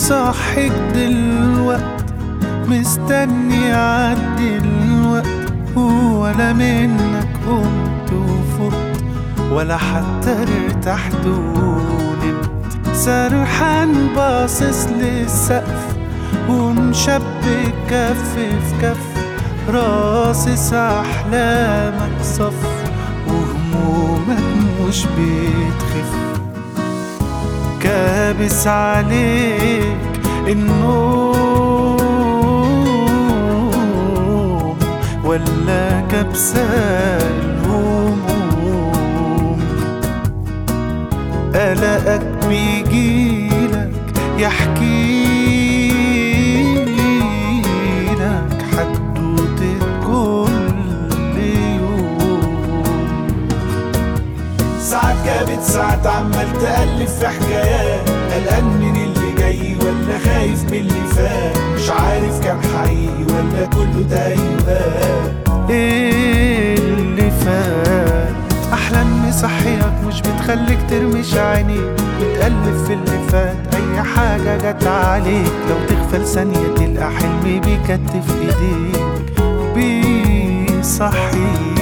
مصحيك دلوقت مستني يعدي الوقت ولا منك قمت وفقت ولا حتى ارتحت ونمت سرحان باصص للسقف ومشبك كف في كف راصص أحلامك صف وهمومك مش بتخف كابس عليك النوم ولا كبسة الهموم قلقك بيجيلك يحكيلك حدوتة كل يوم ساعات جابت ساعات عمال تألف في حكايات قلقان من اللي جاي ولا خايف من اللي فات مش عارف كان حقيقي ولا كله تهيؤات ايه اللي فات احلام مصحيك مش بتخليك ترمش عينيك بتقلب في اللي فات اي حاجة جت عليك لو تغفل ثانية تلقى حلم بيكتف ايديك بيصحيك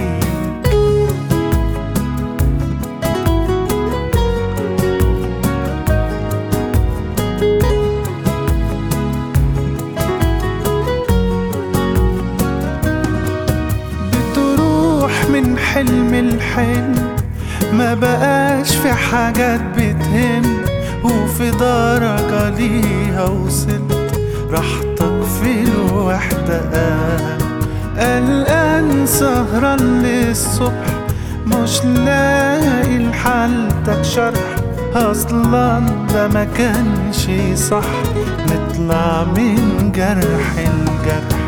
بتروح من حلم لحلم ما بقاش في حاجات بتهم وفي درجة ليها وصلت راحتك في الوحدة أهم قلقان سهران للصبح مش لاقي لحالتك شرح أصلا ده ما كانش صح نطلع من جرح الجرح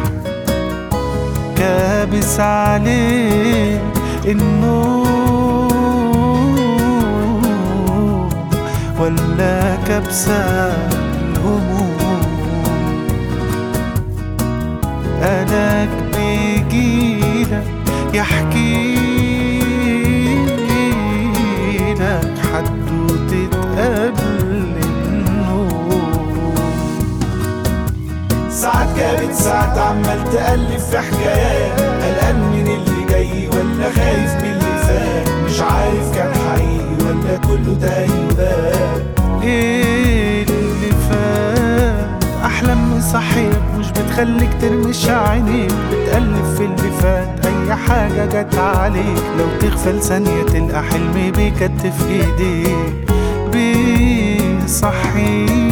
كابس عليك النوم ولا كبسة الهموم قلق بيجيلك يحكيلك حدوتة قبل النوم ساعات جابت ساعات عمال تألف في حكايات قلقان من اللي جاي ولا خايف من اللي فات مش عارف كان حقيقي ولا كله تهيؤات ايه اللي فات احلام صحيح مش بتخليك ترمش عينيك بتقلب في اللي فات اي حاجة جت عليك لو تغفل ثانية تلقى حلم بيكتف ايديك بيصحيك